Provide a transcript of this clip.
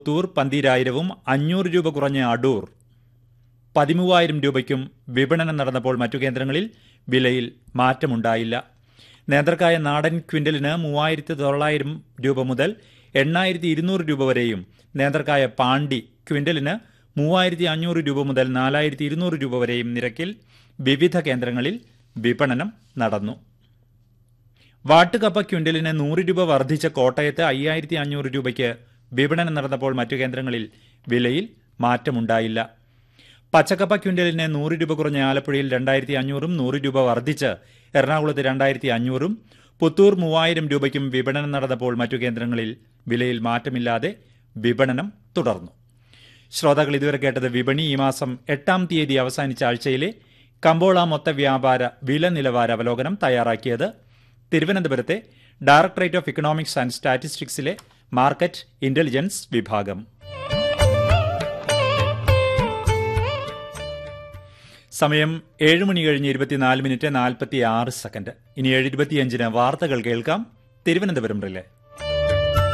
തൂർ പന്തീരായിരവും അഞ്ഞൂറ് രൂപ കുറഞ്ഞ അടൂർ പതിമൂവായിരം രൂപയ്ക്കും വിപണനം നടന്നപ്പോൾ മറ്റു കേന്ദ്രങ്ങളിൽ വിലയിൽ മാറ്റമുണ്ടായില്ല നേന്ത്രക്കായ നാടൻ ക്വിന്റലിന് മൂവായിരത്തി തൊള്ളായിരം രൂപ മുതൽ എണ്ണായിരത്തി ഇരുന്നൂറ് രൂപ വരെയും നേന്ത്രക്കായ പാണ്ടി ക്വിന്റലിന് മൂവായിരത്തി അഞ്ഞൂറ് രൂപ മുതൽ നാലായിരത്തി ഇരുന്നൂറ് രൂപ വരെയും നിരക്കിൽ വിവിധ കേന്ദ്രങ്ങളിൽ വിപണനം നടന്നു വാട്ടുകപ്പ ക്വിന്റലിന് നൂറ് രൂപ വർദ്ധിച്ച കോട്ടയത്ത് അയ്യായിരത്തി അഞ്ഞൂറ് രൂപയ്ക്ക് വിപണനം നടന്നപ്പോൾ മറ്റു കേന്ദ്രങ്ങളിൽ വിലയിൽ മാറ്റമുണ്ടായില്ല പച്ചക്കപ്പ ക്വിന്റലിന് നൂറ് രൂപ കുറഞ്ഞ ആലപ്പുഴയിൽ രണ്ടായിരത്തി അഞ്ഞൂറും നൂറ് രൂപ വർദ്ധിച്ച് എറണാകുളത്ത് രണ്ടായിരത്തി അഞ്ഞൂറും പുത്തൂർ മൂവായിരം രൂപയ്ക്കും വിപണനം നടന്നപ്പോൾ മറ്റു കേന്ദ്രങ്ങളിൽ വിലയിൽ മാറ്റമില്ലാതെ വിപണനം തുടർന്നു ശ്രോതാക്കൾ ഇതുവരെ കേട്ടത് വിപണി ഈ മാസം എട്ടാം തീയതി അവസാനിച്ച ആഴ്ചയിലെ കമ്പോള മൊത്ത വ്യാപാര വില നിലവാര അവലോകനം തയ്യാറാക്കിയത് തിരുവനന്തപുരത്തെ ഡയറക്ടറേറ്റ് ഓഫ് ഇക്കണോമിക്സ് ആൻഡ് സ്റ്റാറ്റിസ്റ്റിക്സിലെ മാർക്കറ്റ് ഇന്റലിജൻസ് വിഭാഗം സമയം ഏഴ് മണി കഴിഞ്ഞ് ഇരുപത്തിനാല് മിനിറ്റ് നാൽപ്പത്തി ആറ് സെക്കൻഡ് ഇനി ഏഴ് ഇരുപത്തിയഞ്ചിന് വാർത്തകൾ കേൾക്കാം തിരുവനന്തപുരം റിലേ